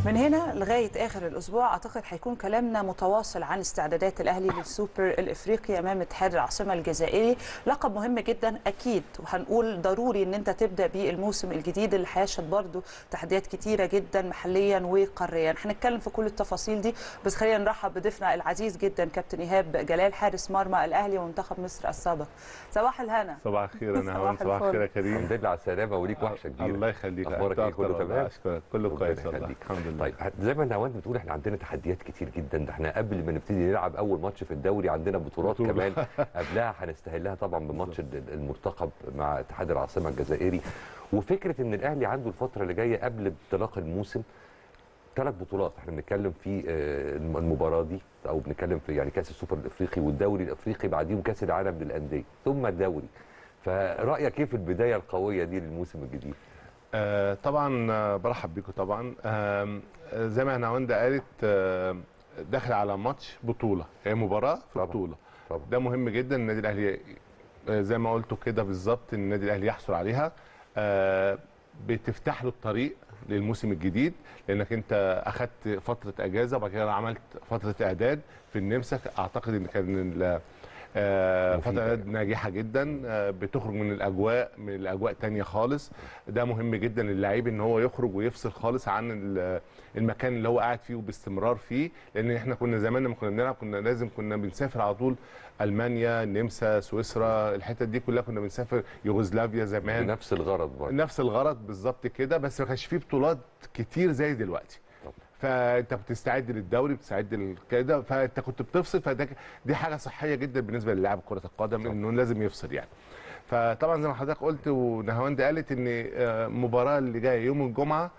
من هنا لغايه اخر الاسبوع اعتقد هيكون كلامنا متواصل عن استعدادات الاهلي للسوبر الافريقي امام اتحاد العاصمه الجزائري لقب مهم جدا اكيد وهنقول ضروري ان انت تبدا بيه الموسم الجديد اللي هيشهد برضه تحديات كتيره جدا محليا وقاريا هنتكلم في كل التفاصيل دي بس خلينا نرحب بضيفنا العزيز جدا كابتن ايهاب جلال حارس مرمى الاهلي ومنتخب مصر السابق صباح الهنا صباح الخير يا صباح نهوان صباح الفل. الخير يا كريم الحمد لله على السلامه وليك وحشه كبيره الله يخليك اخبارك أنت ايه أكتر كله والله. تمام اشكرك كله ربنا كويس والله يخليك. الحمد لله طيب زي ما نهاوند بتقول احنا عندنا تحديات كتير جدا ده احنا قبل ما نبتدي نلعب اول ماتش في الدوري عندنا بطولات بطولة. كمان قبلها هنستهلها طبعا بماتش المرتقب مع اتحاد العاصمه الجزائري وفكره ان الاهلي عنده الفتره اللي جايه قبل انطلاق الموسم ثلاث بطولات احنا بنتكلم في آه، المباراه دي او بنتكلم في يعني كاس السوبر الافريقي والدوري الافريقي بعديهم كاس العالم للانديه ثم الدوري فرايك ايه في البدايه القويه دي للموسم الجديد آه طبعا آه، برحب بيكم طبعا آم، آه زي ما نهاوندا قالت آه داخل على ماتش بطوله هي مباراه في طبعاً. بطوله طبعا ده مهم جدا النادي الاهلي آه، زي ما قلتوا كده بالظبط إن النادي الاهلي يحصل عليها آه، بتفتح له الطريق للموسم الجديد لانك انت اخذت فتره اجازه وبعد كده عملت فتره اعداد في النمسا اعتقد ان كان ال- آه، فتره مفيدة اعداد ناجحه جدا آه، بتخرج من الاجواء من الاجواء تانية خالص ده مهم جدا للاعيب ان هو يخرج ويفصل خالص عن ال- المكان اللي هو قاعد فيه وباستمرار فيه لان احنا كنا زمان لما كنا بنلعب كنا لازم كنا بنسافر على طول المانيا النمسا سويسرا الحتت دي كلها كنا بنسافر يوغوسلافيا زمان بنفس الغرض برضه نفس الغرض بالظبط كده بس ما كانش فيه بطولات كتير زي دلوقتي طبعا. فانت بتستعد للدوري بتستعد ل- كده فانت كنت بتفصل فده دي حاجه صحيه جدا بالنسبه للاعب كره القدم طبعا. انه لازم يفصل يعني فطبعا زي ما حضرتك قلت ونهاوند قالت ان آه، المباراه اللي جايه يوم الجمعه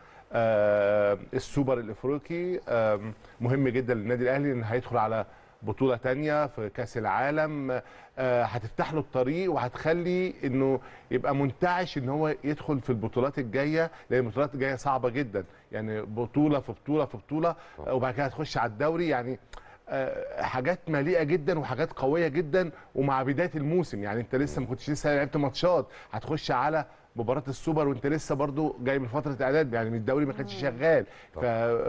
آه، السوبر الافريقي آه، مهم جدا للنادي الاهلي ان هيدخل على بطوله تانية في كاس العالم آه، هتفتح له الطريق وهتخلي انه يبقى منتعش ان هو يدخل في البطولات الجايه لان البطولات الجايه صعبه جدا يعني بطوله في بطوله في بطوله آه، وبعد كده هتخش على الدوري يعني آه، حاجات مليئه جدا وحاجات قويه جدا ومع بدايه الموسم يعني انت لسه ما كنتش لسه لعبت ماتشات هتخش على مباراه السوبر وانت لسه برضو جاي من فتره اعداد يعني من الدوري ما كانش شغال ف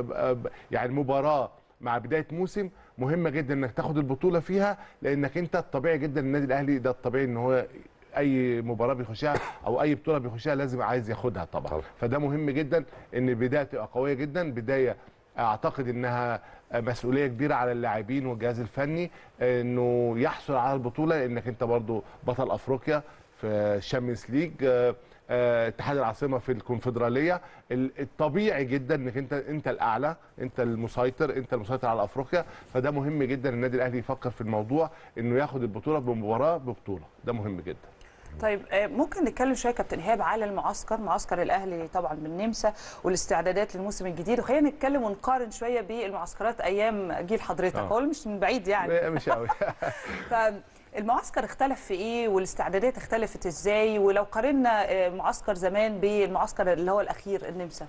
يعني مباراه مع بدايه موسم مهمه جدا انك تاخد البطوله فيها لانك انت الطبيعي جدا النادي الاهلي ده الطبيعي ان هو اي مباراه بيخشها او اي بطوله بيخشها لازم عايز ياخدها طبعا طبعا. فده مهم جدا ان البدايه تبقى قويه جدا بدايه اعتقد انها مسؤوليه كبيره على اللاعبين والجهاز الفني انه يحصل على البطوله لانك انت برضو بطل افريقيا في الشامبيونز ليج آه، آه، اتحاد العاصمه في الكونفدراليه ال- الطبيعي جدا انك انت انت الاعلى انت المسيطر انت المسيطر على افريقيا فده مهم جدا النادي الاهلي يفكر في الموضوع انه ياخد البطوله بمباراه ببطوله ده مهم جدا طيب آه، ممكن نتكلم شويه كابتن ايهاب على المعسكر معسكر الاهلي طبعا بالنمسا والاستعدادات للموسم الجديد وخلينا نتكلم ونقارن شويه بالمعسكرات ايام جيل حضرتك آه. هو مش من بعيد يعني مش قوي فالمعسكر اختلف في ايه والاستعدادات اختلفت ازاي ولو قارنا آه، معسكر زمان بالمعسكر اللي هو الاخير النمسا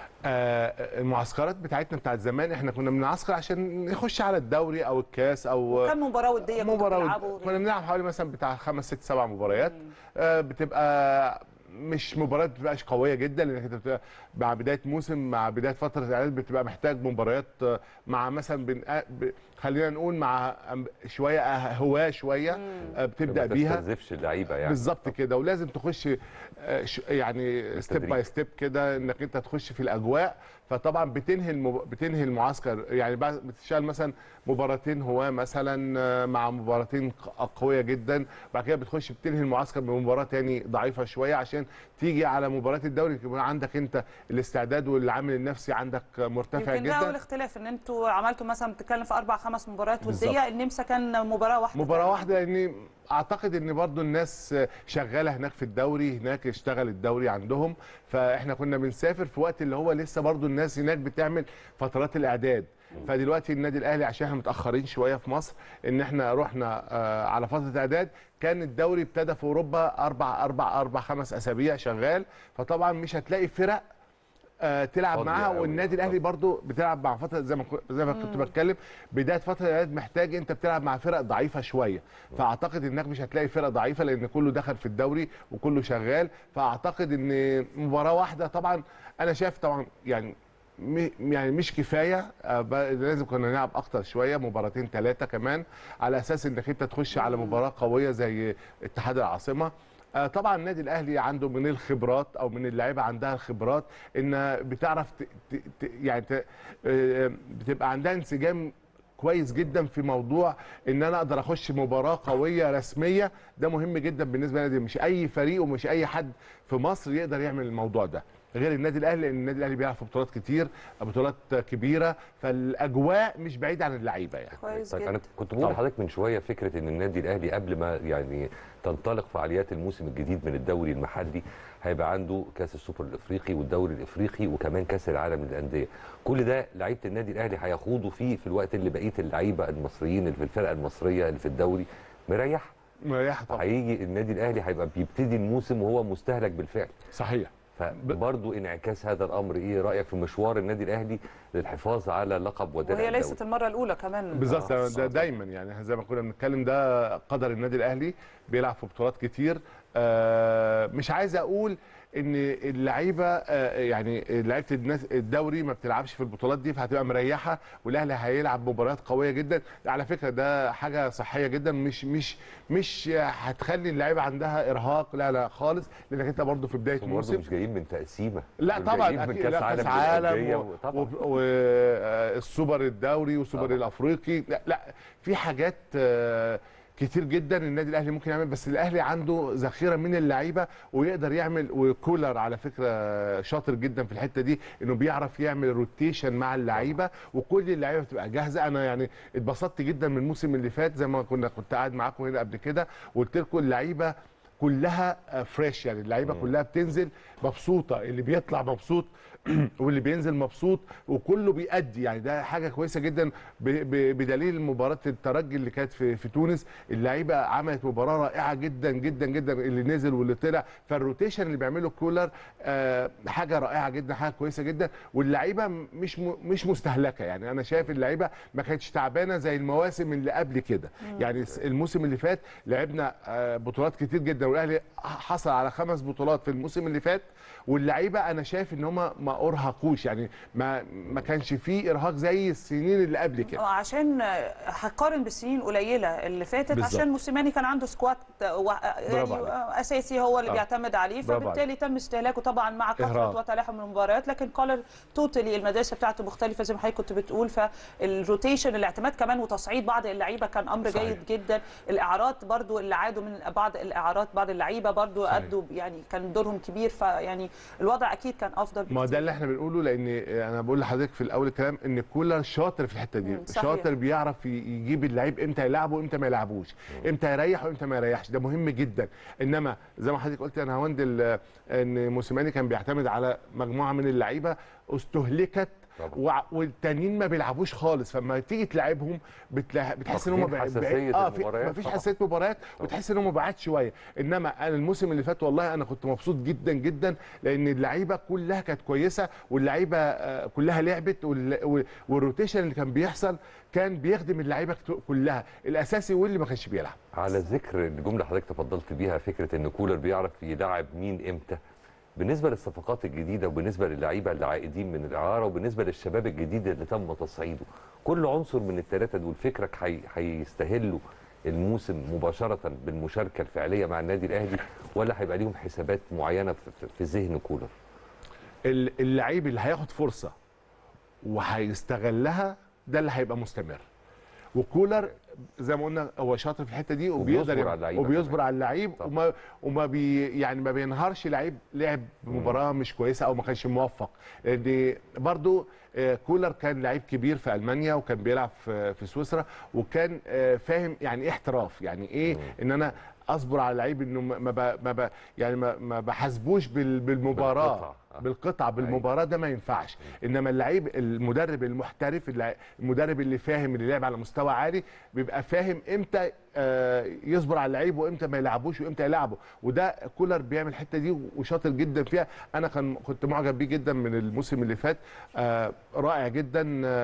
آه، المعسكرات بتاعتنا بتاعت زمان احنا كنا بنعسكر عشان نخش على الدوري او الكاس او كم مباراه وديه كنتوا مباراه بتلعبوا كنا بنلعب حوالي مثلا بتاع خمس ست سبع مباريات آه، بتبقى مش مباريات ما بتبقاش قويه جدا لانك انت بتبقى مع بدايه موسم مع بدايه فتره الاعداد بتبقى محتاج مباريات آه، مع مثلا بن... آه، ب... خلينا نقول مع أم- شويه آه، هواه شويه آه، بتبدا ما بيها تستنزفش اللعيبه يعني بالظبط كده ولازم تخش آه، ش- يعني ستيب بالتدريج. باي ستيب كده انك انت تخش في الاجواء فطبعا بتنهي المب... بتنهي المعسكر يعني بعد بتشتغل مثلا مباراتين هو مثلا آه، مع مباراتين ق- قويه جدا بعد كده بتخش بتنهي المعسكر بمباراه تاني ضعيفه شويه عشان تيجي على مباراه الدوري يكون عندك انت الاستعداد والعامل النفسي عندك مرتفع يمكن ده اول جدا اختلاف ان انتوا عملتوا مثلا بتتكلم في اربع خمس مباريات بالظبط. وديه النمسا كان مباراه واحده مباراة تقريباً. واحدة لأن أعتقد إن برضو الناس شغالة هناك في الدوري هناك اشتغل الدوري عندهم فإحنا كنا بنسافر في وقت اللي هو لسه برضو الناس هناك بتعمل فترات الإعداد فدلوقتي النادي الأهلي عشان احنا متأخرين شوية في مصر إن إحنا رحنا آه، على فترة إعداد كان الدوري ابتدى في أوروبا أربع أربع أربع خمس أسابيع شغال فطبعا مش هتلاقي فرق آه، تلعب فاضية معاها أوي. والنادي الاهلي برضو بتلعب مع فتره زي ما كو- زي ما كنت بتكلم بدايه فتره الاعداد محتاج انت بتلعب مع فرق ضعيفه شويه فاعتقد انك مش هتلاقي فرق ضعيفه لان كله دخل في الدوري وكله شغال فاعتقد ان مباراه واحده طبعا انا شايف طبعا يعني م- يعني مش كفايه آه، ب- لازم كنا نلعب اكتر شويه مباراتين ثلاثه كمان على اساس انك انت تخش على مباراه قويه زي اتحاد العاصمه آه، طبعا النادي الاهلي عنده من الخبرات او من اللعيبه عندها الخبرات ان بتعرف ت... ت... ت... يعني ت... آه، بتبقى عندها انسجام كويس جدا في موضوع ان انا اقدر اخش مباراه قويه رسميه ده مهم جدا بالنسبه للنادي مش اي فريق ومش اي حد في مصر يقدر يعمل الموضوع ده غير النادي الاهلي لان النادي الاهلي بيلعب في بطولات كتير بطولات كبيره فالاجواء مش بعيده عن اللعيبه يعني كويس طيب جدا انا كنت بقول طبعا. لحضرتك من شويه فكره ان النادي الاهلي قبل ما يعني تنطلق فعاليات الموسم الجديد من الدوري المحلي هيبقى عنده كاس السوبر الافريقي والدوري الافريقي وكمان كاس العالم للانديه كل ده لعيبه النادي الاهلي هيخوضوا فيه في الوقت اللي بقيه اللعيبه المصريين اللي في الفرقه المصريه اللي في الدوري مريح مريح طبعا هيجي النادي الاهلي هيبقى بيبتدي الموسم وهو مستهلك بالفعل صحيح فبرضه انعكاس هذا الامر ايه رايك في مشوار النادي الاهلي للحفاظ على لقب ودرع وهي الدوري ليست المره الاولى كمان بالظبط آه، ده دايما يعني زي ما كنا بنتكلم ده قدر النادي الاهلي بيلعب في بطولات كتير آه، مش عايز اقول ان اللعيبه آه، يعني لعيبه الناس الدوري ما بتلعبش في البطولات دي فهتبقى مريحه والاهلي هيلعب مباريات قويه جدا على فكره ده حاجه صحيه جدا مش مش مش هتخلي اللعيبه عندها ارهاق لا لا خالص لانك انت برضو في بدايه برضه موسم مش جايين من تقسيمه لا دول طبعا جايين من اكيد كاس لا عالم كاس عالم للأندية و- طبعا والسوبر الدوري والسوبر طبعا. الافريقي لا لا في حاجات آه، كتير جدا النادي الاهلي ممكن يعمل بس الاهلي عنده ذخيره من اللعيبه ويقدر يعمل وكولر على فكره شاطر جدا في الحته دي انه بيعرف يعمل روتيشن مع اللعيبه وكل اللعيبه بتبقى جاهزه انا يعني اتبسطت جدا من الموسم اللي فات زي ما كنا كنت قاعد معاكم هنا قبل كده وقلت لكم اللعيبه كلها فريش يعني اللعيبه كلها بتنزل مبسوطه اللي بيطلع مبسوط واللي بينزل مبسوط وكله بيأدي يعني ده حاجه كويسه جدا ب- ب- بدليل مباراه الترجي اللي كانت في في تونس اللعيبه عملت مباراه رائعه جدا جدا جدا اللي نزل واللي طلع فالروتيشن اللي بيعمله كولر آه، حاجه رائعه جدا حاجه كويسه جدا واللعيبه مش م- مش مستهلكه يعني انا شايف اللعيبه ما كانتش تعبانه زي المواسم اللي قبل كده يعني الس- الموسم اللي فات لعبنا آه، بطولات كتير جدا والاهلي حصل على خمس بطولات في الموسم اللي فات واللعيبه انا شايف ان هم ما ارهقوش يعني ما ما كانش فيه ارهاق زي السنين اللي قبل كده آه، عشان آه، هقارن بالسنين القليله اللي فاتت بالظبط. عشان موسيماني كان عنده سكواد آه، و- يعني عليك. آه، اساسي هو اللي آه. بيعتمد عليه برافو فبالتالي تم استهلاكه طبعا مع كثره إهراق. وتلاحم المباريات لكن كولر توتالي المدرسه بتاعته مختلفه زي ما حضرتك كنت بتقول فالروتيشن الاعتماد كمان وتصعيد بعض اللعيبه كان امر صحيح. جيد جدا الاعارات برضو اللي عادوا من بعض الاعارات بعض اللعيبه برضو صحيح. ادوا يعني كان دورهم كبير فيعني الوضع اكيد كان افضل ما بكتير. ده اللي احنا بنقوله لان انا بقول لحضرتك في الاول الكلام ان كولر شاطر في الحته دي مم، صحيح. شاطر بيعرف ي- يجيب اللعيب امتى يلعبه وامتى ما يلعبوش امتى يريح وامتى ما يريحش ده مهم جدا انما زي ما حضرتك قلت انا هوند ال- ان موسيماني كان بيعتمد على مجموعه من اللعيبه استهلكت طبعا. وع- والتانيين ما بيلعبوش خالص فلما تيجي تلعبهم بتلا... بتحس ان هم فاقدين حساسية اه في المباريات مفيش طبعا. حساسيه مباريات وتحس ان هم بعاد شويه انما انا الموسم اللي فات والله انا كنت مبسوط جدا جدا لان اللعيبه كلها كانت كويسه واللعيبه آه، كلها لعبت وال- وال- والروتيشن اللي كان بيحصل كان بيخدم اللعيبه كت- كلها الاساسي واللي ما كانش بيلعب على ذكر الجمله حضرتك تفضلت بيها فكره ان كولر بيعرف يلعب مين امتى بالنسبه للصفقات الجديده وبالنسبه للعيبه اللي عائدين من الاعاره وبالنسبه للشباب الجديد اللي تم تصعيده كل عنصر من الثلاثه دول فكرك هي- هيستهلوا الموسم مباشره بالمشاركه الفعليه مع النادي الاهلي ولا هيبقى ليهم حسابات معينه في- في- في ذهن كولر ال- اللعيب اللي هياخد فرصه وهيستغلها ده اللي هيبقى مستمر وكولر زي ما قلنا هو شاطر في الحته دي وبيقدر وبيصبر يعمل- على اللعيبة وبيصبر كمان. على اللعيب طبعا. وما وما بي يعني ما بينهارش لعيب لعب مباراه مش كويسه او ما كانش موفق لان برضو آه، كولر كان لعيب كبير في المانيا وكان بيلعب في في سويسرا وكان آه، فاهم يعني ايه احتراف يعني ايه ان انا اصبر على اللعيب انه ما ما ب- ما ب- يعني ما ما بحاسبوش بال- بالمباراه بالقطعة. آه. بالقطعه بالمباراه ده ما ينفعش انما اللعيب المدرب المحترف اللع- المدرب اللي فاهم اللي لعب على مستوى عالي بيبقى فاهم امتى آه، يصبر على اللعيب وامتى ما يلعبوش وامتى يلعبه وده كولر بيعمل الحته دي وشاطر جدا فيها انا كان كنت معجب بيه جدا من الموسم اللي فات آه، رائع جدا آه،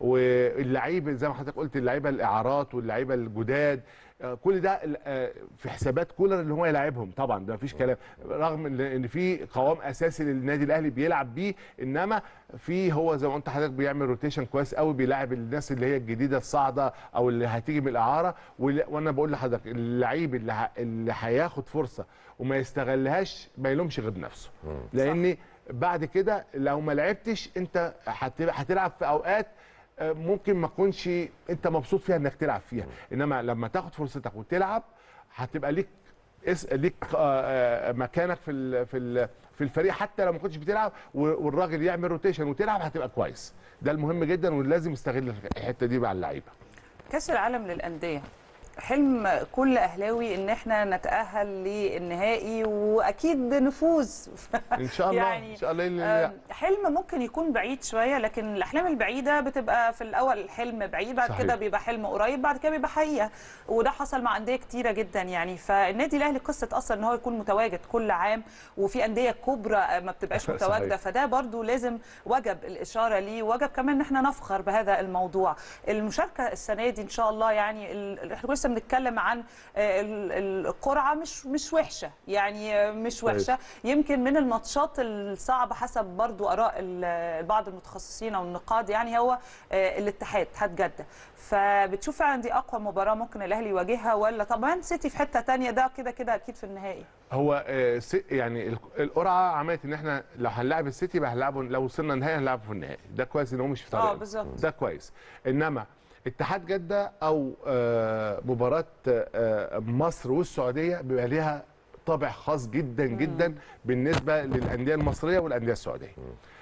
واللعيبه زي ما حضرتك قلت اللعيبه الاعارات واللعيبه الجداد آه، كل ده آه، في حسابات كولر اللي هو يلاعبهم طبعا ده مفيش كلام رغم ان إن في قوام اساسي للنادي الاهلي بيلعب بيه انما في هو زي ما قلت حضرتك بيعمل روتيشن كويس قوي بيلاعب الناس اللي هي الجديده الصاعده او اللي هتيجي من الاعاره وال- وانا بقول لحضرتك اللعيب اللي ه- اللي هياخد فرصه وما يستغلهاش ما يلومش غير نفسه لان بعد كده لو ما لعبتش انت هت- هتلعب في اوقات آه، ممكن ما تكونش انت مبسوط فيها انك تلعب فيها انما لما تاخد فرصتك وتلعب هتبقى ليك اس ليك آه، آه، مكانك في ال في ال في الفريق حتى لو ما كنتش بتلعب و- والراجل يعمل روتيشن وتلعب هتبقى كويس ده المهم جدا ولازم يستغل الحته دي مع اللعيبه كاس العالم للانديه حلم كل اهلاوي ان احنا نتاهل للنهائي واكيد نفوز ان شاء الله يعني ان شاء الله ال- آم، حلم ممكن يكون بعيد شويه لكن الاحلام البعيده بتبقى في الاول الحلم بعيد بعد صحيح. كده بيبقى حلم قريب بعد كده بيبقى حقيقه وده حصل مع انديه كتيره جدا يعني فالنادي الاهلي قصه اصلا ان هو يكون متواجد كل عام وفي انديه كبرى ما بتبقاش صحيح. متواجده فده برضو لازم وجب الاشاره ليه وجب كمان ان احنا نفخر بهذا الموضوع المشاركه السنه دي ان شاء الله يعني ال- احنا لسه بنتكلم عن آه، ال- القرعه مش مش وحشه يعني آه، مش كويس. وحشه يمكن من الماتشات الصعبه حسب برضو اراء ال- بعض المتخصصين او النقاد يعني هو آه، الاتحاد اتحاد جده فبتشوف فعلا دي اقوى مباراه ممكن الاهلي يواجهها ولا طبعا سيتي في حته تانية ده كده كده اكيد في النهائي هو آه، س- يعني ال- القرعه عملت ان احنا لو هنلاعب السيتي يبقى هنلعبه لو وصلنا النهائي هنلعبه في النهائي ده كويس ان هو مش في اه طريقنا بالظبط ده كويس انما اتحاد جده او آه، مباراه آه، مصر والسعوديه بيبقى ليها طابع خاص جدا جدا بالنسبه للانديه المصريه والانديه السعوديه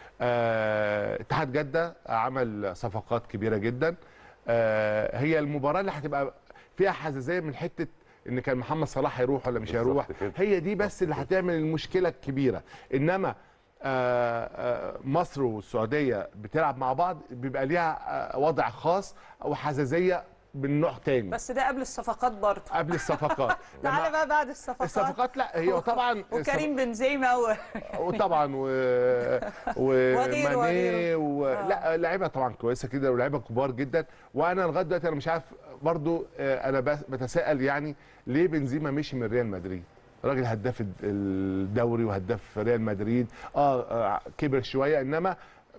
آه، اتحاد جده عمل صفقات كبيره جدا آه، هي المباراه اللي هتبقى فيها حساسيه من حته ان كان محمد صلاح هيروح ولا مش بالظبط هيروح كده. هي دي بس اللي هتعمل المشكله الكبيره انما آه، آه، مصر والسعوديه بتلعب مع بعض بيبقى ليها آه، وضع خاص او حساسيه من نوع تاني بس ده قبل الصفقات برضه قبل الصفقات تعالى لما- بقى بعد الصفقات الصفقات لا هي طبعا وكريم بنزيما و... وطبعا و... وغيره وماني وغيره. و... آه. لا لعيبه طبعا كويسه كده ولاعيبه كبار جدا وانا لغايه دلوقتي انا مش عارف برضو آه، انا بس- بتساءل يعني ليه بنزيما مشي من ريال مدريد راجل هداف الد- الدوري وهداف ريال مدريد اه, آه كبر شويه انما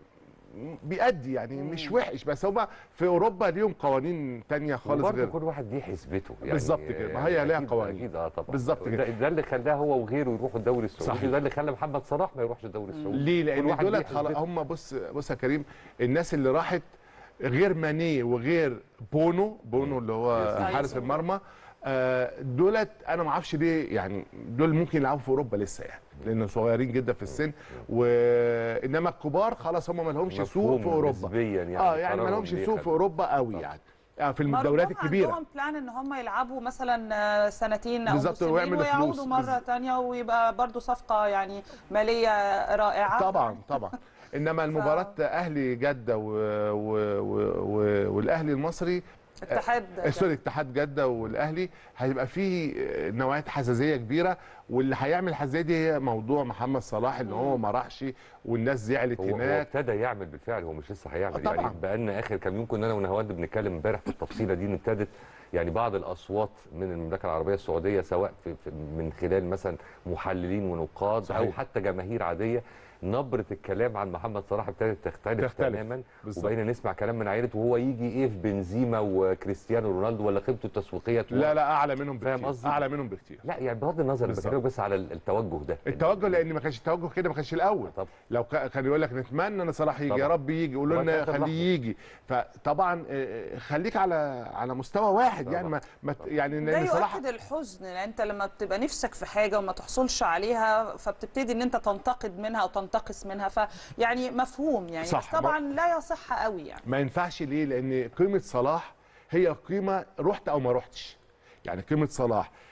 بيأدي يعني مش وحش بس هما في اوروبا ليهم قوانين تانية خالص وبرضه غير كل واحد ليه حسبته يعني بالظبط كده، ما هي ليها أكيد- قوانين. اكيد اه طبعا بالظبط كده. ده, ده اللي خلاه هو وغيره يروحوا الدوري السعودي صحيح. وده اللي خلى محمد صلاح ما يروحش الدوري السعودي ليه؟ كل لان واحد ليه دولت خلاص حسبته. هم بص بص يا كريم الناس اللي راحت غير ماني وغير بونو بونو اللي هو يس. حارس المرمى آه، دولت انا ما اعرفش ليه يعني دول ممكن يلعبوا في اوروبا لسه يعني لان صغيرين جدا في السن وانما الكبار خلاص هم ما لهمش سوق مفهوم في اوروبا نسبيا يعني اه يعني ما قرارهم لهمش ليه سوق في خد- اوروبا قوي طبعا. يعني آه، في ما الدوريات ربما الكبيره عندهم بلان ان هم يلعبوا مثلا آه، سنتين او بالظبط، موسمين ويعملوا ويعودوا فلوس. مره بالظبط. تانية ويبقى برضو صفقه يعني ماليه رائعه طبعا طبعا انما المباراه اهلي جده و... و... و... و... والاهلي المصري اتحاد آه، سوري اتحاد جده والاهلي هيبقى فيه آه، نوعيه حساسيه كبيره واللي هيعمل الحساسيه دي هي موضوع محمد صلاح ان هو ما راحش والناس زعلت هو هو هناك ابتدى يعمل بالفعل هو مش لسه هيعمل آه، طبعاً. يعني بقالنا اخر كام يوم كنا انا ونهاوند بنتكلم امبارح في التفصيله دي ان ابتدت يعني بعض الاصوات من المملكه العربيه السعوديه سواء في في من خلال مثلا محللين ونقاد صحيح. او حتى جماهير عاديه نبره الكلام عن محمد صلاح ابتدت تختلف, تختلف. تماما بالظبط. وبقينا نسمع كلام من عائلته وهو يجي ايه في بنزيما وكريستيانو رونالدو ولا قيمته التسويقيه لا لا اعلى منهم فاهم بكتير قصدي؟ اعلى منهم بكتير لا يعني بغض النظر بالظبط. بكلمك بس على التوجه ده التوجه لان ما كانش التوجه كده ما كانش الاول طب لو كا- كان يقول لك نتمنى ان صلاح يجي يا طبعا. رب يجي يقولوا طبعا لنا في آخر لحظة. خليه يجي فطبعا آه، خليك على على مستوى واحد طبعا. يعني ما ما ت- يعني ده لان صلاح يؤكد الحزن لان انت لما بتبقى نفسك في حاجه وما تحصلش عليها فبتبتدي ان انت تنتقد منها او تنتقص منها فيعني مفهوم يعني صح. بس طبعا لا يصح قوي يعني ما ينفعش ليه لان قيمه صلاح هي قيمه رحت او ما رحتش يعني قيمه صلاح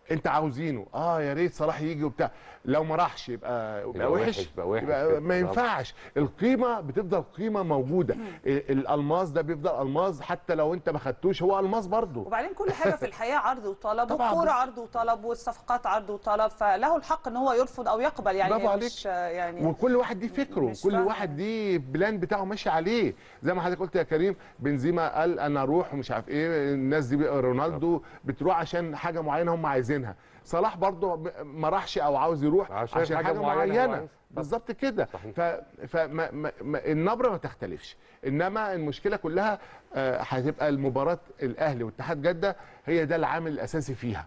انت عاوزينه اه يا ريت صلاح يجي وبتاع لو ما راحش يبقى يبقى يبقى وحش، وحش يبقى وحش يبقى كده. ما ينفعش القيمه بتفضل قيمه موجوده ال- الالماس ده بيفضل الماس حتى لو انت ما خدتوش هو الماس برضه وبعدين كل حاجه في الحياه عرض وطلب طبعاً، والكوره بس- عرض وطلب والصفقات عرض وطلب فله الحق ان هو يرفض او يقبل يعني برافو هي عليك. مش يعني وكل واحد ليه فكره مش كل فاهمة. واحد ليه بلان بتاعه ماشي عليه زي ما حضرتك قلت يا كريم بنزيما قال انا اروح ومش عارف ايه الناس دي بقى رونالدو بتروح عشان حاجه معينه هم عايزينها صلاح برضه م- ما راحش او عاوز يروح عشان عشان, حاجة حاجه, معينة هو معينه, عايزها. بالظبط كده صحيح. ف فما ما ما النبره ما تختلفش انما المشكله كلها آه، هتبقى المباراه الاهلي واتحاد جده هي ده العامل الاساسي فيها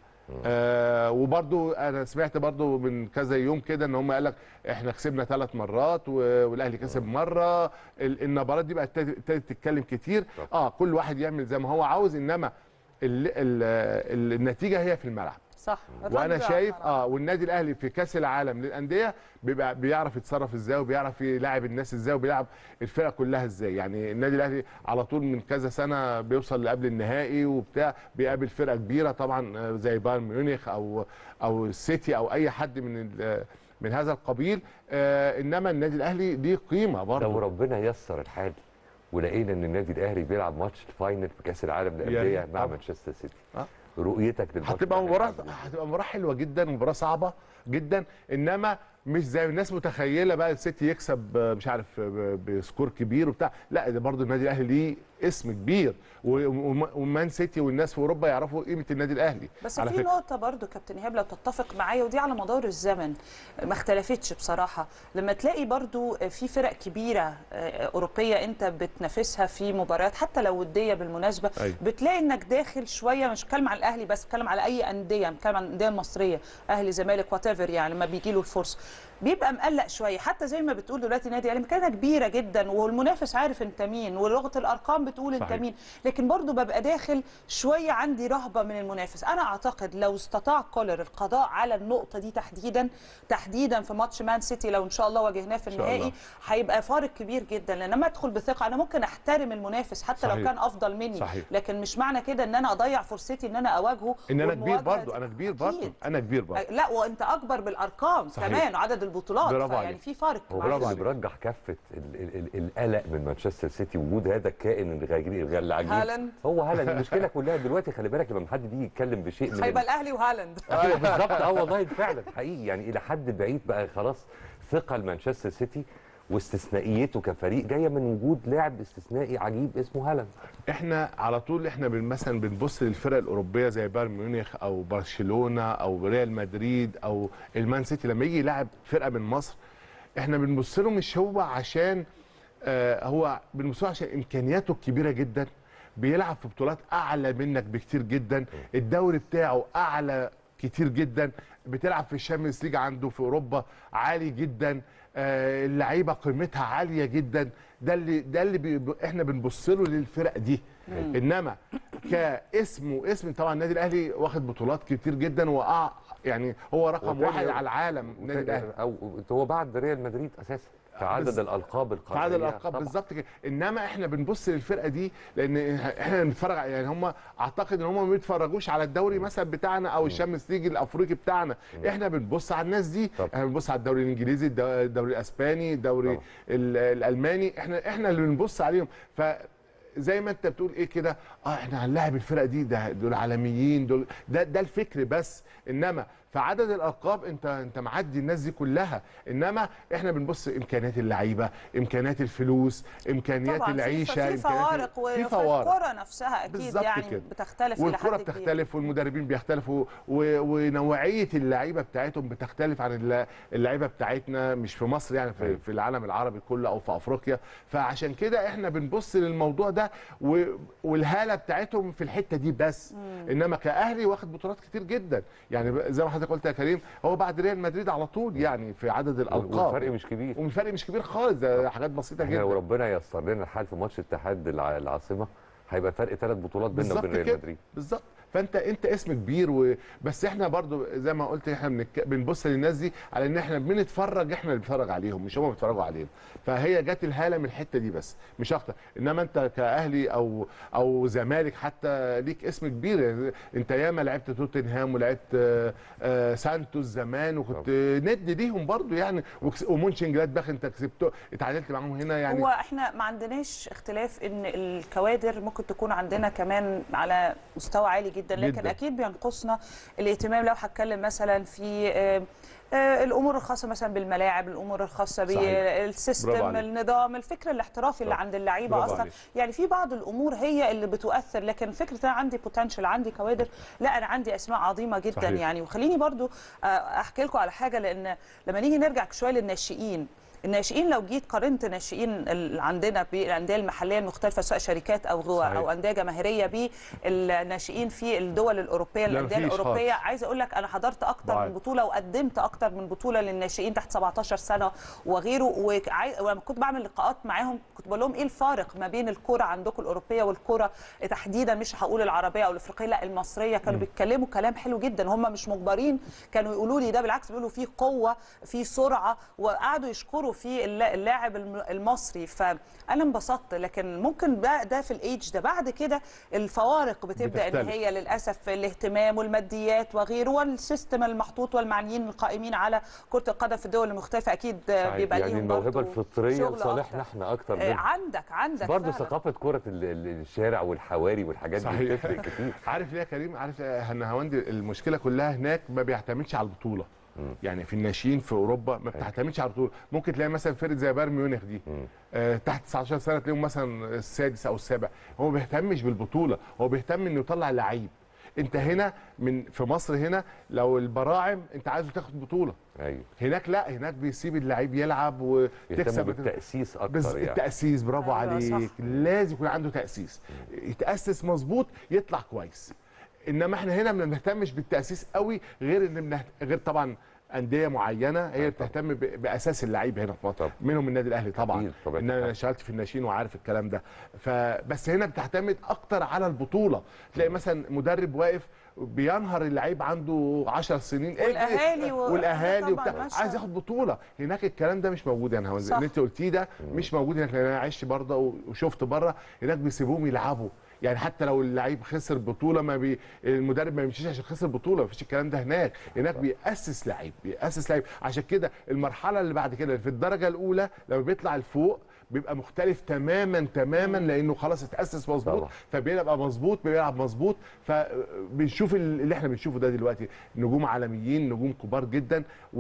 آه وبرضو انا سمعت برضو من كذا يوم كده ان هم قال لك احنا كسبنا ثلاث مرات و- والاهلي كسب مره ال- النبرات دي بقت ابتدت ابتدت تتكلم كتير طب. اه كل واحد يعمل زي ما هو عاوز انما ال ال ال النتيجه هي في الملعب صح وانا الرد شايف على- اه والنادي الاهلي في كاس العالم للانديه بيبقى بيعرف يتصرف ازاي وبيعرف يلاعب الناس ازاي وبيلعب الفرق كلها ازاي يعني النادي الاهلي على طول من كذا سنه بيوصل لقبل النهائي وبتاع بيقابل فرقه كبيره طبعا آه، زي بايرن ميونخ او او السيتي او اي حد من ال- من هذا القبيل آه انما النادي الاهلي ليه قيمه لو برضه ربنا يسر الحال ولقينا ان النادي الاهلي بيلعب ماتش الفاينل في كاس العالم يا للانديه ريت مع طبعا. مانشستر سيتي آه. رؤيتك للماتش هتبقى ده مباراه هيبقى عامل إزاي؟ هتبقى مباراه حلوه جدا مباراه صعبه جدا انما مش زي الناس متخيله بقى السيتي يكسب آه، مش عارف آه، بسكور كبير وبتاع لا ده برضو النادي الاهلي ليه اسم كبير و- وم- ومان سيتي والناس في اوروبا يعرفوا قيمه النادي الاهلي بس على في فكرة. نقطة برضو كابتن إيهاب لو تتفق معايا ودي على مدار الزمن ما اختلفتش بصراحة لما تلاقي برضو في فرق كبيرة آه، أوروبية أنت بتنافسها في مباريات حتى لو ودية بالمناسبة أيوة. بتلاقي إنك داخل شوية مش بتكلم على الأهلي بس بتكلم على أي أندية بتكلم عن الأندية المصرية أهلي زمالك وات يعني لما بيجي له الفرصة بيبقى مقلق شويه حتى زي ما بتقول دلوقتي نادي الاهلي مكانه كبيره جدا والمنافس عارف انت مين ولغه الارقام بتقول انت صحيح. مين لكن برضو ببقى داخل شويه عندي رهبه من المنافس انا اعتقد لو استطاع كولر القضاء على النقطه دي تحديدا تحديدا في ماتش مان سيتي لو ان شاء الله واجهناه في إن شاء النهائي الله. هيبقى فارق كبير جدا لان لما ادخل بثقه انا ممكن احترم المنافس حتى لو صحيح. كان افضل مني صحيح. لكن مش معنى كده ان انا اضيع فرصتي ان انا اواجهه ان انا كبير والمواجهة برضو دي- انا كبير برضو أكيد. انا كبير برضو لا وانت اكبر بالارقام صحيح. كمان وعدد البطولات برافو يعني عليك. في فرق هو معلش. برضه اللي مرجح كفه ال- ال- ال- القلق من مانشستر سيتي وجود هذا الكائن الغريب العجيب هالاند. هو هالاند المشكله كلها دلوقتي خلي بالك لما حد بيجي يتكلم بشيء من هيبقى ال- الاهلي وهالاند ايوه بالظبط اه والله فعلا حقيقي يعني الى حد بعيد بقى خلاص ثقه لمانشستر سيتي واستثنائيته كفريق جايه من وجود لاعب استثنائي عجيب اسمه هالاند احنا على طول احنا بن- مثلا بنبص للفرق الاوروبيه زي بايرن ميونخ او برشلونه او ريال مدريد او المان سيتي لما يجي يلعب فرقه من مصر احنا بنبص له مش هو عشان آه هو بنبص له عشان امكانياته الكبيره جدا بيلعب في بطولات اعلى منك بكتير جدا الدوري بتاعه اعلى كتير جدا بتلعب في الشامبيونز ليج عنده في اوروبا عالي جدا آه، اللعيبه قيمتها عاليه جدا ده اللي ده اللي بي احنا بنبص له للفرق دي انما كاسم واسم طبعا النادي الاهلي واخد بطولات كتير جدا وقع يعني هو رقم وتاني- واحد على العالم النادي الاهلي او هو بعد ريال مدريد اساسا في عدد بس- الالقاب في القاريه عدد الالقاب طبعاً. بالظبط كده انما احنا بنبص للفرقه دي لان احنا بنتفرج يعني هم اعتقد ان هم ما بيتفرجوش على الدوري مثلا بتاعنا او الشامبيونز ليج الافريقي بتاعنا احنا بنبص على الناس دي طبعاً. احنا بنبص على الدوري الانجليزي الدو- الدوري الاسباني الدوري طبعاً. ال- الالماني احنا احنا اللي بنبص عليهم ف زي ما انت بتقول ايه كده اه احنا هنلاعب الفرقه دي ده دول عالميين دول ده ده الفكر بس انما في عدد الالقاب انت انت معدي الناس دي كلها انما احنا بنبص امكانيات اللعيبه امكانيات الفلوس امكانيات طبعا في- العيشه في إمكانيات- فوارق في وفي فوارق الكره نفسها اكيد بالظبط يعني كده. بتختلف الى والكره حد كبير بتختلف والمدربين بيختلفوا و- ونوعيه اللعيبه بتاعتهم بتختلف عن الل- اللعيبه بتاعتنا مش في مصر يعني في, في العالم العربي كله او في افريقيا فعشان كده احنا بنبص للموضوع ده و- والهاله بتاعتهم في الحته دي بس انما كاهلي واخد بطولات كتير جدا يعني ب- زي ما حضرتك قلت يا كريم هو بعد ريال مدريد على طول يعني في عدد الالقاب والفرق مش كبير والفرق مش كبير خالص ده حاجات بسيطه احنا لو جدا ربنا يسر لنا الحال في ماتش اتحاد الع- العاصمه هيبقى فرق ثلاث بطولات بيننا بالظبط وبين ريال كده مدريد بالظبط فانت انت اسم كبير و... بس احنا برضو زي ما قلت احنا بنك... بنبص للناس دي على ان احنا بنتفرج احنا اللي بنتفرج عليهم مش هم بيتفرجوا علينا فهي جت الهاله من الحته دي بس مش اكتر انما انت كاهلي او او زمالك حتى ليك اسم كبير يعني انت ياما لعبت توتنهام ولعبت آه، آه، سانتوس زمان وكنت ند ليهم برضو يعني وكس- ومونشن جلادباخ انت كسبته اتعادلت معاهم هنا يعني هو احنا ما عندناش اختلاف ان الكوادر ممكن تكون عندنا كمان على مستوى عالي جدا لكن جداً. اكيد بينقصنا الاهتمام لو هتكلم مثلا في آه، آه، الامور الخاصه مثلا بالملاعب الامور الخاصه صحيح. برافو بالسيستم عليك. النظام الفكر الاحترافي اللي طبعا. عند اللعيبه برافو اصلا عليك. يعني في بعض الامور هي اللي بتؤثر لكن فكره انا عندي بوتنشال عندي كوادر لا انا عندي اسماء عظيمه جدا صحيح. يعني وخليني برضو آه، احكي لكم على حاجه لان لما نيجي نرجع شويه للناشئين الناشئين لو جيت قارنت الناشئين اللي عندنا بالانديه المحليه المختلفه سواء شركات او غوا صحيح. او انديه جماهيريه بالناشئين في الدول الاوروبيه لا، الانديه مفيش الاوروبيه خالص. عايزه اقول لك انا حضرت اكتر ضعيف. من بطوله وقدمت اكتر من بطوله للناشئين تحت 17 سنه وغيره وعاي- ولما كنت بعمل لقاءات معاهم كنت بقول لهم ايه الفارق ما بين الكره عندكم الاوروبيه والكره تحديدا مش هقول العربيه او الافريقيه لا المصريه كانوا بيتكلموا كلام حلو جدا هم مش مجبرين كانوا يقولوا لي ده بالعكس بيقولوا في قوه في سرعه وقعدوا يشكروا في اللا- اللاعب الم- المصري فانا انبسطت لكن ممكن ده ده في الايدج ده بعد كده الفوارق بتبدا ان بتختلف. هي للاسف الاهتمام والماديات وغيره والسيستم المحطوط والمعنيين القائمين على كره القدم في الدول المختلفه اكيد صحيح. بيبقى يعني ليهم الموهبه برضو الفطريه شغل لصالحنا أكتر. احنا اكتر آه، منهم عندك عندك برضه فعلاً. ثقافه كره ال- ال- الشارع والحواري والحاجات دي صحيح. بتفرق كتير عارف ليه يا كريم عارف هندي المشكله كلها هناك ما بيعتمدش على البطوله مم. يعني في الناشئين في اوروبا ما بتعتمدش على البطوله ممكن تلاقي مثلا فرقه زي بايرن ميونخ دي مم. آه تحت 19 سنه تلاقيهم مثلا السادس او السابع هو ما بيهتمش بالبطوله هو بيهتم انه يطلع لعيب انت هنا من في مصر هنا لو البراعم انت عايزه تاخد بطوله ايوه هناك لا هناك بيسيب اللعيب يلعب يهتموا وتكسب بالتاسيس بس اكتر يعني التاسيس برافو أيوة، عليك صح. لازم يكون عنده تاسيس يتاسس مظبوط يطلع كويس انما احنا هنا ما بنهتمش بالتاسيس قوي غير ان بنهت... غير طبعا انديه معينه هي اللي بتهتم ب... باساس اللعيب هنا في مصر طبعا. منهم النادي الاهلي طبعا أكيد، طبيعة ان انا الحال. اشتغلت في الناشئين وعارف الكلام ده فبس هنا بتعتمد اكتر على البطوله تلاقي مثلا مدرب واقف بينهر اللعيب عنده 10 سنين اجري. والأهالي و- والاهالي طبعاً، وبتاع ماشية. عايز ياخد بطوله هناك الكلام ده مش موجود يعني هو صح. اللي انت قلتيه ده مش موجود هناك لان انا عشت برضه وشفت بره هناك بيسيبوهم يلعبوا يعني حتى لو اللعيب خسر بطوله ما بي المدرب ما يمشيش عشان خسر بطوله مفيش الكلام ده هناك هناك بيأسس لعيب بيأسس لعيب عشان كده المرحله اللي بعد كده في الدرجه الاولى لما بيطلع لفوق بيبقى مختلف تماما تماما لانه خلاص اتاسس مظبوط طبعا. فبيبقى مظبوط بيلعب مظبوط فبنشوف اللي احنا بنشوفه ده دلوقتي نجوم عالميين نجوم كبار جدا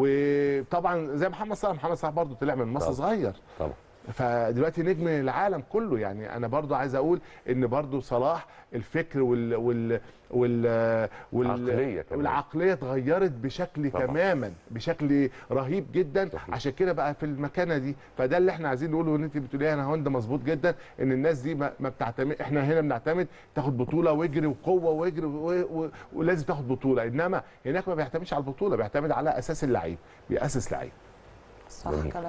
وطبعا زي محمد صلاح محمد صلاح برضه طلع من مصر طبعا. صغير طبعا فدلوقتي نجم العالم كله يعني انا برضو عايز اقول ان برضو صلاح الفكر وال وال وال, وال عقلية كمان. والعقليه اتغيرت بشكل طبعا. تماما بشكل رهيب جدا صحيح. عشان كده بقى في المكانه دي فده اللي احنا عايزين نقوله ان انت بتقولي انا هون ده مظبوط جدا ان الناس دي ما ما بتعتمد احنا هنا بنعتمد تاخد بطوله واجري وقوه واجري و... و... ولازم تاخد بطوله انما هناك ما بيعتمدش على البطوله بيعتمد على اساس اللعيب بيأسس لعيب صح جميل. كلام ف...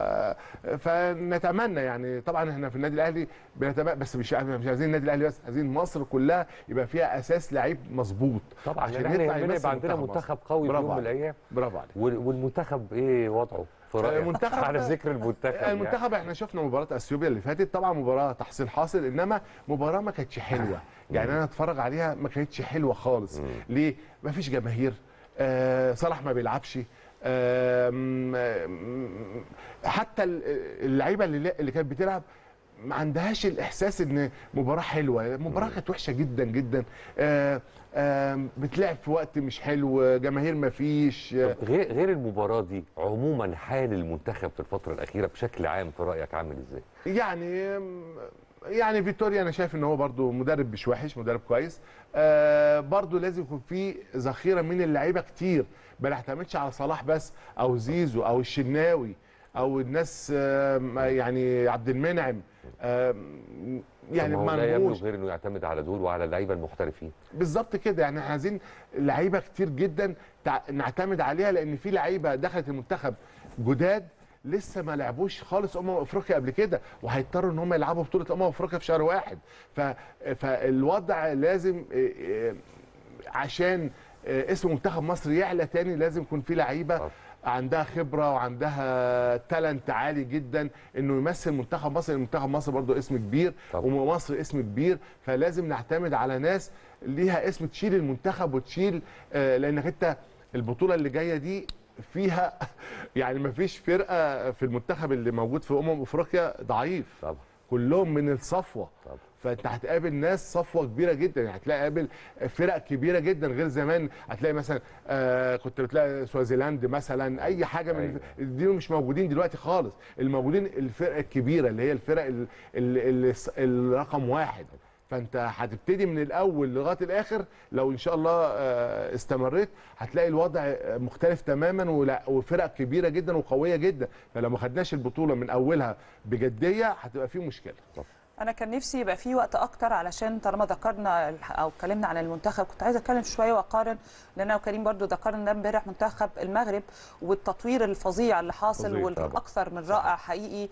فنتمنى يعني طبعا احنا في النادي الاهلي بنتمنى بس مش مش عايزين النادي الاهلي بس عايزين مصر كلها يبقى فيها اساس لعيب مظبوط طبعا عشان عشان يطلع يهمنا يمثل يبقى عندنا منتخب منتخب مصر. قوي في برافو يوم من عليك. الايام برافو عليك وال- والمنتخب ايه وضعه في رايك المنتخب- على ذكر المنتخب يعني. المنتخب احنا شفنا مباراه اثيوبيا اللي فاتت طبعا مباراه تحصيل حاصل انما مباراه ما كانتش حلوه يعني انا اتفرج عليها ما كانتش حلوه خالص ليه ما فيش جماهير آه صلاح ما بيلعبش آم، آم، حتى ال- اللعيبه اللي اللي كانت بتلعب ما عندهاش الاحساس ان مباراه حلوه المباراه كانت وحشه جدا جدا آه، آم، بتلعب في وقت مش حلو جماهير ما فيش طب غير غير المباراه دي عموما حال المنتخب في الفتره الاخيره بشكل عام في رايك عامل ازاي؟ يعني يعني فيتوريا انا شايف ان هو برضو مدرب مش وحش مدرب كويس آه برضو لازم يكون في ذخيره من اللعيبه كتير ما نعتمدش على صلاح بس او زيزو او الشناوي او الناس آه يعني عبد المنعم آه يعني طب ما هو ما لا يملك نقولش غير انه يعتمد على دول وعلى اللعيبه المحترفين بالظبط كده يعني احنا عايزين لعيبه كتير جدا تع... نعتمد عليها لان في لعيبه دخلت المنتخب جداد لسه ما لعبوش خالص امم افريقيا قبل كده وهيضطروا ان هم يلعبوا بطوله امم افريقيا في شهر واحد ف... فالوضع لازم إيه، إيه، عشان آه، اسم منتخب مصر يعلى تاني لازم يكون في لعيبه طبعا. عندها خبره وعندها تالنت عالي جدا انه يمثل منتخب مصر لأن منتخب مصر برضو اسم كبير طبعا. ومصر اسم كبير فلازم نعتمد على ناس ليها اسم تشيل المنتخب وتشيل آه، لانك انت البطوله اللي جايه دي فيها يعني ما فيش فرقه في المنتخب اللي موجود في امم افريقيا ضعيف طبعا كلهم من الصفوه طبعا فانت هتقابل ناس صفوه كبيره جدا يعني هتلاقي قابل فرق كبيره جدا غير زمان هتلاقي مثلا آه كنت بتلاقي سوازيلاند مثلا اي حاجه من أيوة. دي مش موجودين دلوقتي خالص الموجودين الفرق الكبيره اللي هي الفرق ال- ال- ال- الرقم واحد فانت هتبتدي من الاول لغايه الاخر لو ان شاء الله آه، استمريت هتلاقي الوضع آه، مختلف تماما ولا- وفرق كبيره جدا وقويه جدا فلو ما خدناش البطوله من اولها بجديه هتبقى في مشكله انا كان نفسي يبقى في وقت اكتر علشان طالما ذكرنا الح- او اتكلمنا عن المنتخب كنت عايزه اتكلم شويه واقارن لان انا وكريم برضو ذكرنا ده امبارح منتخب المغرب والتطوير الفظيع اللي حاصل فظيع طبعا. والاكثر من رائع حقيقي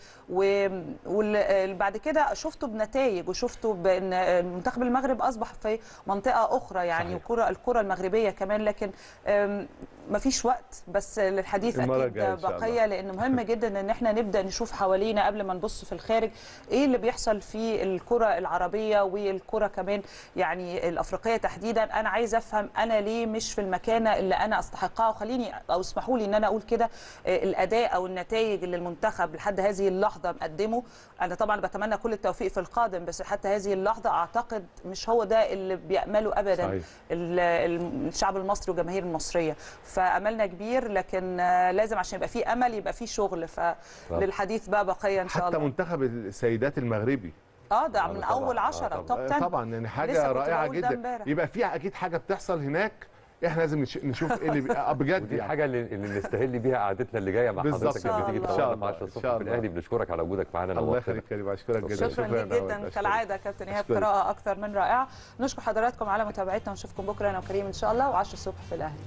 وبعد كده شفته بنتائج وشفته بان منتخب المغرب اصبح في منطقه اخرى يعني صحيح. الكره الكره المغربيه كمان لكن ما فيش وقت بس للحديث المرة اكيد الجاية إن شاء الله. بقيه لان مهم جدا ان احنا نبدا نشوف حوالينا قبل ما نبص في الخارج ايه اللي بيحصل في الكره العربيه والكره كمان يعني الافريقيه تحديدا انا عايز افهم انا ليه مش في المكانه اللي انا استحقها وخليني او اسمحوا لي ان انا اقول كده آه، الاداء او النتائج اللي المنتخب لحد هذه اللحظه مقدمه انا طبعا بتمنى كل التوفيق في القادم بس حتى هذه اللحظه اعتقد مش هو ده اللي بيامله ابدا صحيح. ال- ال- الشعب المصري والجماهير المصريه فاملنا كبير لكن آه، لازم عشان يبقى في امل يبقى في شغل فللحديث بقى بقيه ان شاء حتى الله منتخب السيدات المغربي اه ده آه، من طبعاً. اول آه، 10 طبعاً. توب آه، 10 طبعا يعني لسه حاجه كنت رائعه بقول ده جدا امبارح. يبقى في اكيد حاجه بتحصل هناك احنا لازم نش- نشوف ايه اللي بي- آه، بجد ودي يعني الحاجه اللي, اللي نستهل بيها قعدتنا اللي جايه مع بالظبط. حضرتك إن شاء لما تيجي الله. تنورنا إن في شاء 10 الله. الصبح إن شاء في الله. الاهلي بنشكرك على وجودك معانا الله نورتنا. يخليك كريم اشكرك جدا شكرا ليك أوي. جدا أشكرك. كالعاده كابتن ايهاب أشكرك. قراءه اكثر من رائعه نشكر حضراتكم على متابعتنا ونشوفكم بكره انا وكريم ان شاء الله و10 الصبح في الاهلي